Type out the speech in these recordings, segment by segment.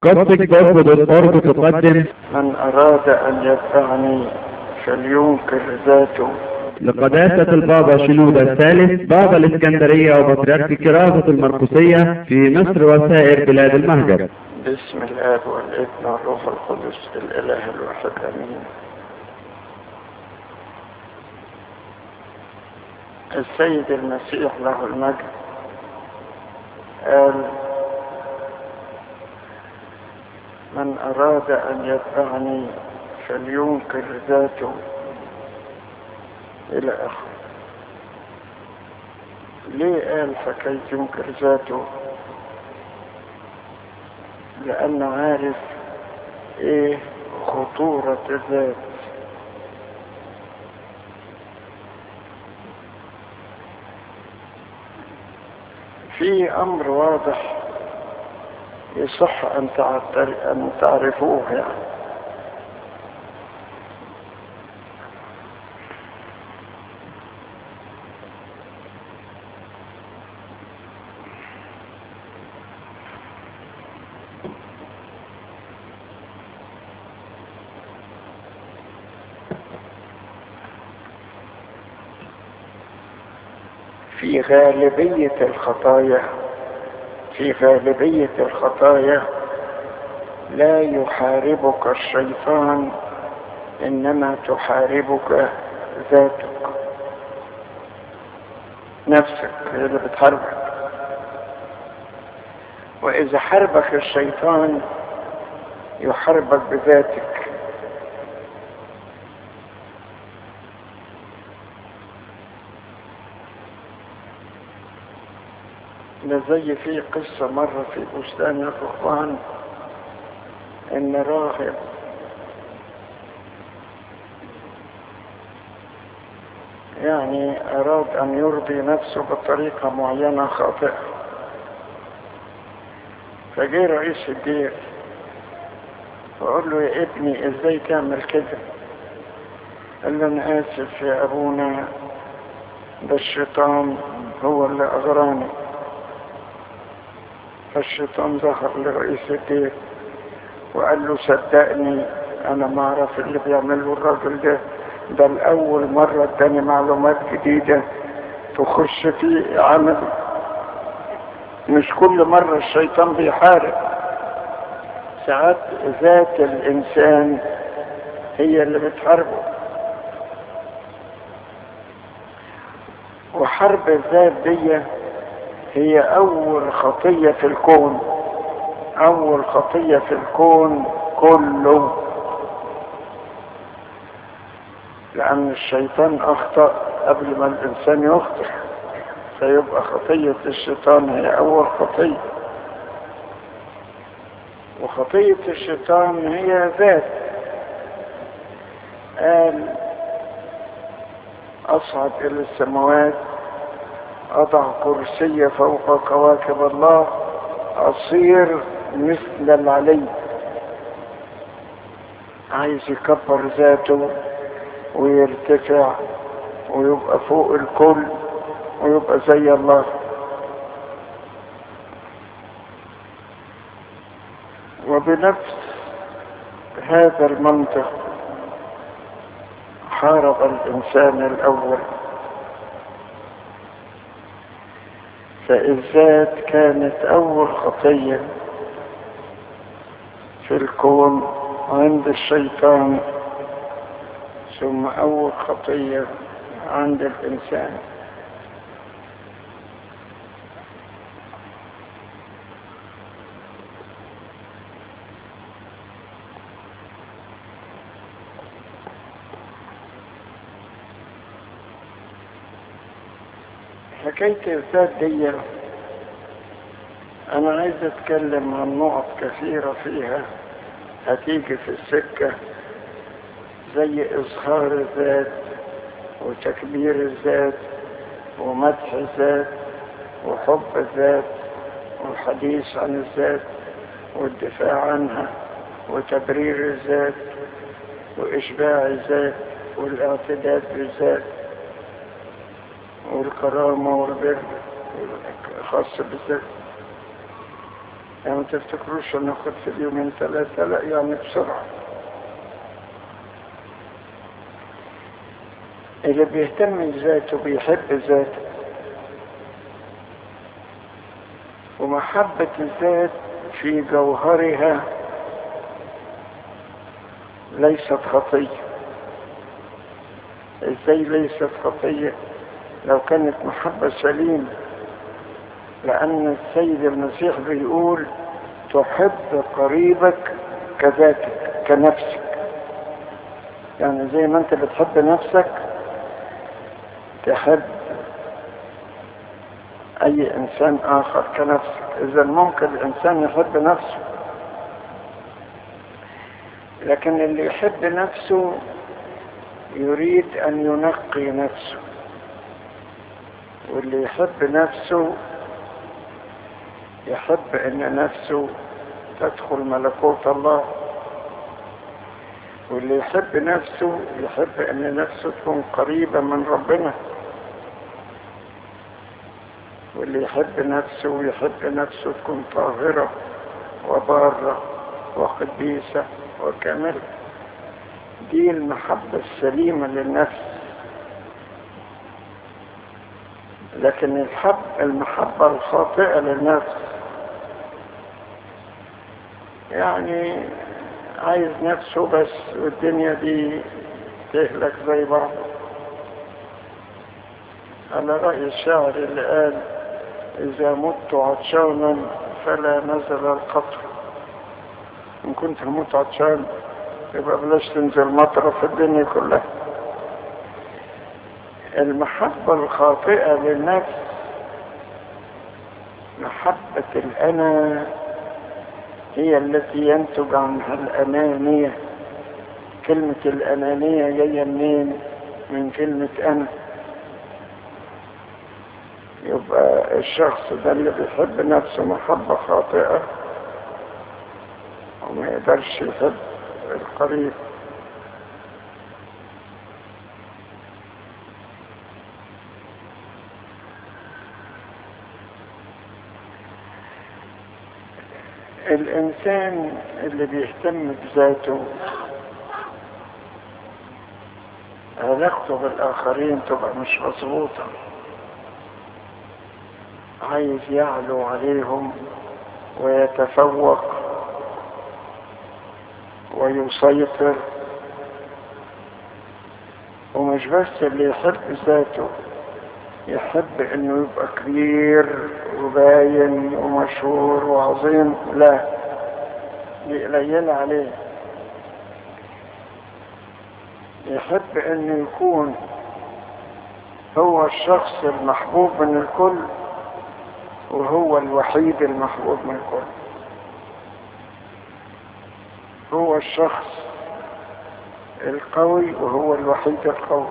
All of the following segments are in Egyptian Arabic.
قصدك برضه بالقرب تقدم من أراد أن يتبعني فلينكر ذاته لقداسة البابا شنودة الثالث بابا الإسكندرية وبطريرك كراسة المرقسية في مصر وسائر بلاد المهجر باسم الآب والابن والروح القدس الإله الواحد آمين السيد المسيح له المجد قال من أراد أن يتبعني فلينكر ذاته إلى آخره ليه قال حكاية ينكر ذاته لأنه عارف إيه خطورة الذات في أمر واضح يصح أن تعتر- أن تعرفوه يعني في غالبية الخطايا في غالبية الخطايا لا يحاربك الشيطان إنما تحاربك ذاتك نفسك هي اللي بتحاربك وإذا حاربك الشيطان يحاربك بذاتك ده زي في قصة مرة في بستان الرهبان إن راهب يعني أراد أن يرضي نفسه بطريقة معينة خاطئة فجاء رئيس الدير وقال له يا ابني ازاي تعمل كده قال له انا اسف يا ابونا ده الشيطان هو اللي اغراني فالشيطان ظهر لرئيس الدير وقال له صدقني انا ما اعرف اللي بيعمله الراجل ده ده الاول مرة اداني معلومات جديدة تخش في عمل مش كل مرة الشيطان بيحارب ساعات ذات الانسان هي اللي بتحاربه وحرب الذات دي هي أول خطية في الكون أول خطية في الكون كله لأن الشيطان أخطأ قبل ما الإنسان يخطئ فيبقى خطية الشيطان هي أول خطية وخطية الشيطان هي ذات قال أصعد إلى السماوات أضع كرسي فوق كواكب الله أصير مثل العلي عايز يكبر ذاته ويرتفع ويبقى فوق الكل ويبقى زي الله وبنفس هذا المنطق حارب الإنسان الأول فالذات كانت أول خطية في الكون عند الشيطان ثم أول خطية عند الإنسان حكاية الذات دي أنا عايز أتكلم عن نقط كثيرة فيها هتيجي في السكة زي إظهار الذات وتكبير الذات ومدح الذات وحب الذات والحديث عن الذات والدفاع عنها وتبرير الذات وإشباع الذات والاعتداد بالذات والكرامة والبر خاص بالذات يعني ما تفتكروش ناخد في اليومين ثلاثة لا يعني بسرعة اللي بيهتم بذاته بيحب ذاته ومحبة الذات في جوهرها ليست خطية ازاي ليست خطية لو كانت محبة سليمة لأن السيد المسيح بيقول تحب قريبك كذاتك كنفسك يعني زي ما انت بتحب نفسك تحب اي انسان اخر كنفسك اذا ممكن الانسان يحب نفسه لكن اللي يحب نفسه يريد ان ينقي نفسه واللي يحب نفسه يحب ان نفسه تدخل ملكوت الله واللي يحب نفسه يحب ان نفسه تكون قريبة من ربنا واللي يحب نفسه يحب نفسه تكون طاهرة وبارة وقديسة وكاملة دي المحبة السليمة للنفس لكن الحب المحبة الخاطئة للنفس يعني عايز نفسه بس والدنيا دي تهلك زي بعض على رأي الشاعر اللي قال إذا مت عطشانا فلا نزل القطر إن كنت هموت عطشان يبقى بلاش تنزل مطرة في الدنيا كلها المحبة الخاطئة للنفس محبة الأنا هي التي ينتج عنها الأنانية كلمة الأنانية جاية منين من كلمة أنا يبقى الشخص ده اللي بيحب نفسه محبة خاطئة وما يقدرش يحب القريب الإنسان اللي بيهتم بذاته علاقته بالآخرين تبقى مش مظبوطة عايز يعلو عليهم ويتفوق ويسيطر ومش بس اللي يحب ذاته يحب انه يبقى كبير وباين ومشهور وعظيم لا دي قليلة عليه يحب انه يكون هو الشخص المحبوب من الكل وهو الوحيد المحبوب من الكل هو الشخص القوي وهو الوحيد القوي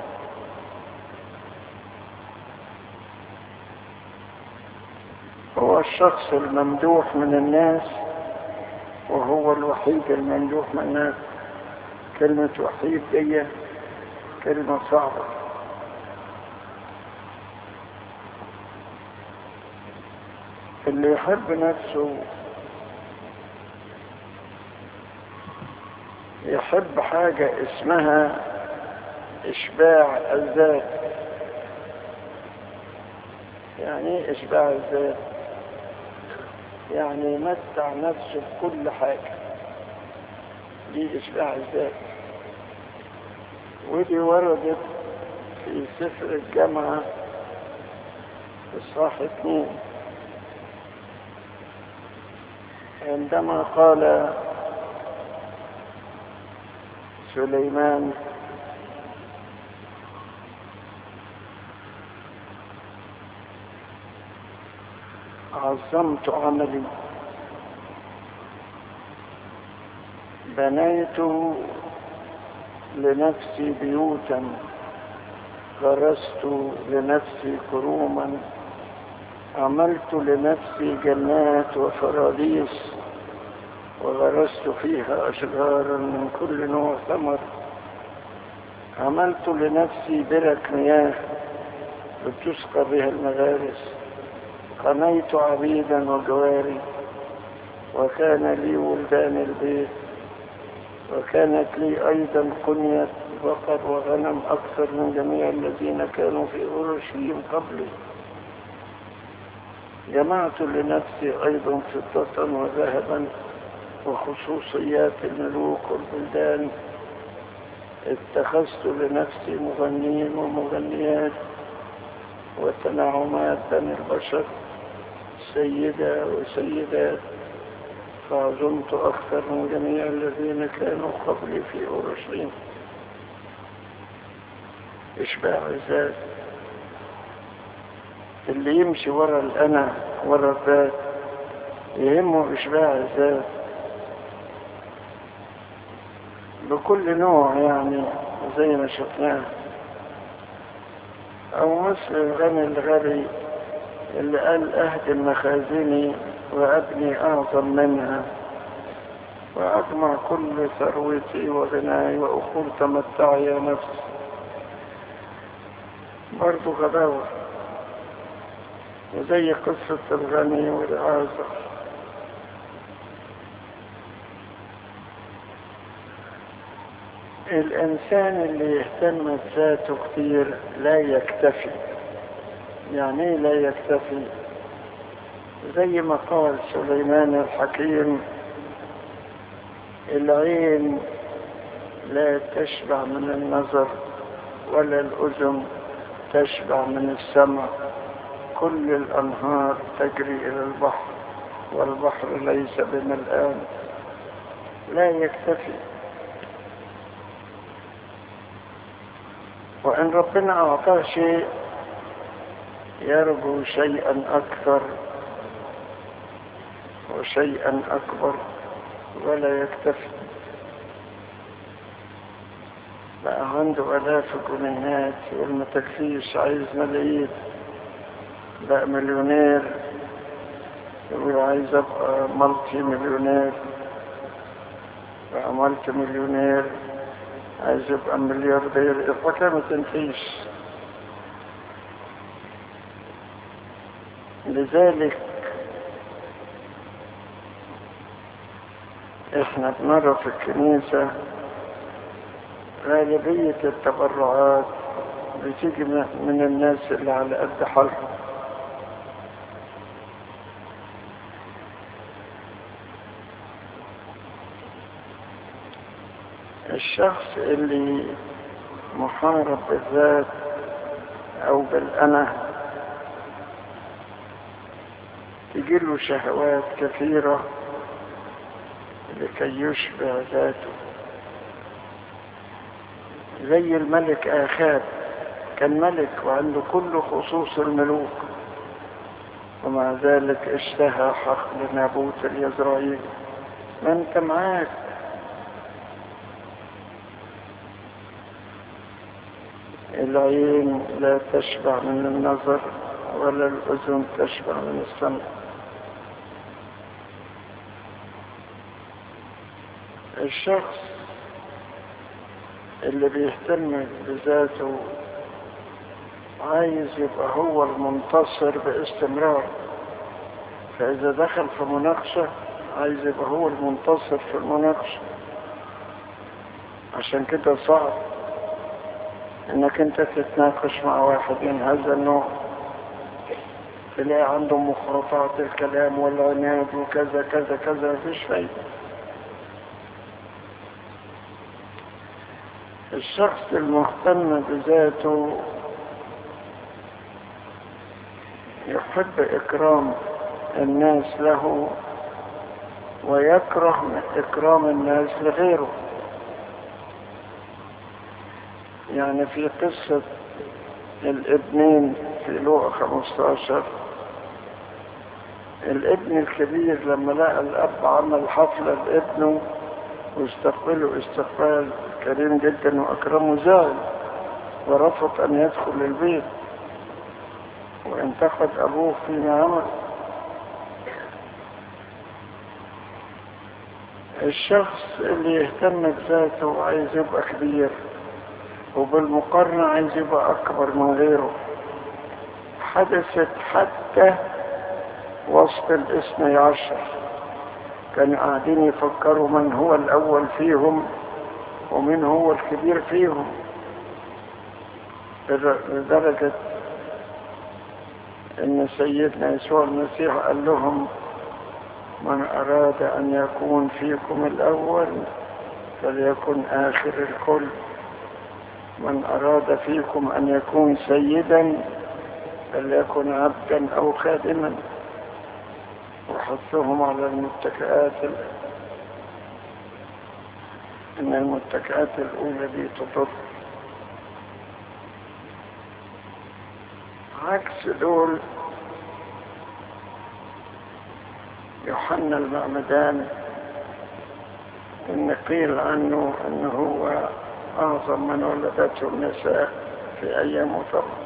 هو الشخص الممدوح من الناس وهو الوحيد الممدوح من الناس كلمة وحيد دي كلمة صعبة اللي يحب نفسه يحب حاجة اسمها إشباع الذات يعني ايه إشباع الذات يعني يمتع نفسه بكل حاجة دي إشباع الذات ودي وردت في سفر الجامعة إصحاح اثنين عندما قال سليمان عظمت عملي بنيت لنفسي بيوتا غرست لنفسي كروما عملت لنفسي جنات وفراديس وغرست فيها أشجارا من كل نوع ثمر عملت لنفسي برك مياه لتسقى بها المغارس قنيت عبيدا وجواري وكان لي ولدان البيت وكانت لي أيضا قنية بقر وغنم أكثر من جميع الذين كانوا في أورشليم قبلي جمعت لنفسي أيضا فضة وذهبا وخصوصيات الملوك والبلدان اتخذت لنفسي مغنيين ومغنيات وتنعمات بني البشر سيدة وسيدات فعظمت أكثر من جميع الذين كانوا قبلي في أورشليم إشباع الذات اللي يمشي ورا الأنا ورا الذات يهمه إشباع الذات بكل نوع يعني زي ما شفناه أو مثل الغني الغبي اللي قال أهدم مخازني وأبني أعظم منها وأجمع كل ثروتي وغناي وأقول تمتعي يا نفس برضو غباوة وزي قصة الغني والعازر الإنسان اللي يهتم بذاته كتير لا يكتفي يعني ايه لا يكتفي زي ما قال سليمان الحكيم العين لا تشبع من النظر ولا الأذن تشبع من السمع كل الأنهار تجري إلى البحر والبحر ليس بملآن لا يكتفي وإن ربنا أعطاه شيء يرجو شيئا أكثر وشيئا أكبر ولا يكتفي بقى عنده آلاف الجنيهات يقول ما تكفيش عايز ملايين بقى مليونير يقول عايز أبقى مالتي مليونير بقى مالتي مليونير عايز يبقى ملياردير الحكاية ما تنتهيش لذلك احنا بنرى في الكنيسة غالبية التبرعات بتيجي من الناس اللي على قد حالهم الشخص اللي محارب بالذات او بالانا تجيله شهوات كثيرة لكي يشبع ذاته زي الملك آخاب كان ملك وعنده كل خصوص الملوك ومع ذلك اشتهى حقل نابوت اليزرائيل ما انت معاك العين لا تشبع من النظر ولا الأذن تشبع من السمع الشخص اللي بيهتم بذاته عايز يبقى هو المنتصر باستمرار فإذا دخل في مناقشة عايز يبقى هو المنتصر في المناقشة عشان كده صعب انك انت تتناقش مع واحد من هذا النوع تلاقي عنده مخرطات الكلام والعناد وكذا كذا كذا مفيش فايدة الشخص المهتم بذاته يحب إكرام الناس له ويكره من إكرام الناس لغيره يعني في قصة الابنين في لوقا 15 الابن الكبير لما لقى الأب عمل حفلة لابنه واستقبله استقبال كريم جدا وأكرمه زعل ورفض أن يدخل البيت وانتقد أبوه فيما عمل الشخص اللي يهتم بذاته وعايز يبقى كبير وبالمقارنة عايز يبقى أكبر من غيره حدثت حتى وسط الاثني عشر كانوا قاعدين يفكروا من هو الأول فيهم ومن هو الكبير فيهم لدرجة ان سيدنا يسوع المسيح قال لهم من اراد ان يكون فيكم الاول فليكن اخر الكل من اراد فيكم ان يكون سيدا فليكن عبدا او خادما وحثهم على المتكئات ان المتكئات الاولى دي تضر عكس دول يوحنا المعمدان ان قيل عنه انه هو اعظم من ولدته النساء في ايام طبعا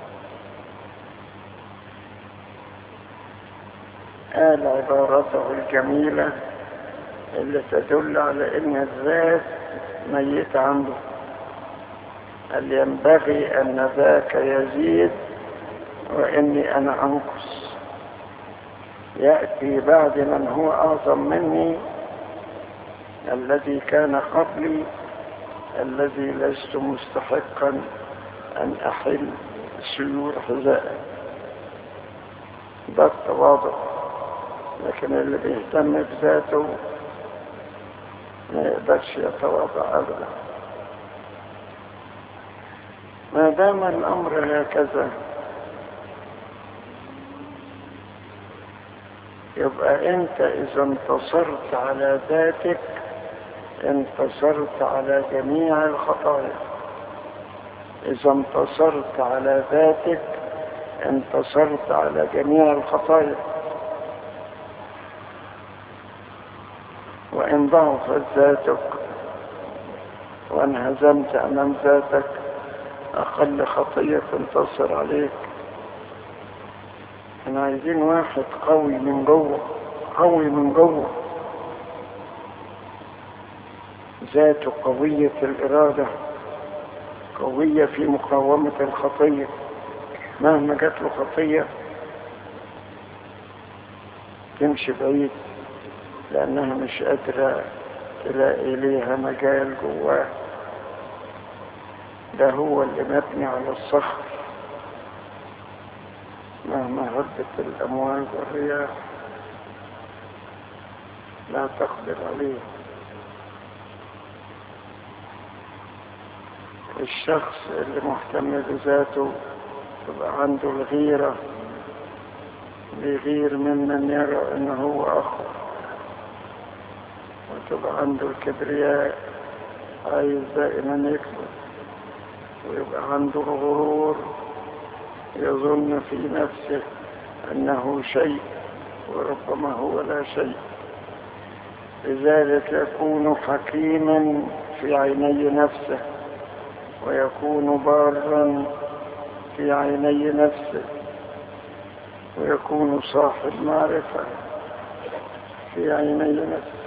قال عبارته الجميلة اللي تدل على ان الذات ميت عنده قال ينبغي ان ذاك يزيد وإني أنا أنقص يأتي بعد من هو أعظم مني الذي كان قبلي الذي لست مستحقا أن أحل سيور حذائه ده التواضع لكن اللي بيهتم بذاته ما يقدرش يتواضع أبدا ما دام الأمر هكذا يبقى انت اذا انتصرت على ذاتك انتصرت على جميع الخطايا اذا انتصرت على ذاتك انتصرت على جميع الخطايا وان ضعفت ذاتك وانهزمت امام ذاتك اقل خطيه تنتصر عليك احنا عايزين واحد قوي من جوه قوي من جوه ذاته قوية الإرادة قوية في مقاومة الخطية مهما جات له خطية تمشي بعيد لأنها مش قادرة تلاقي ليها مجال جواه ده هو اللي مبني على الصخر مهما هبت الأمواج والرياح لا تقدر عليه الشخص اللي مهتم بذاته تبقى عنده الغيرة بيغير ممن يرى انه هو اخو وتبقى عنده الكبرياء عايز دائما يكبر ويبقى عنده الغرور يظن في نفسه انه شيء وربما هو لا شيء لذلك يكون حكيما في عيني نفسه ويكون بارا في عيني نفسه ويكون صاحب معرفة في عيني نفسه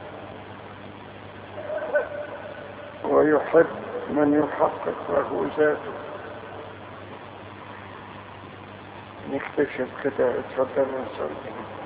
ويحب من يحقق له ذاته نكتشف كده اتفضل نصلي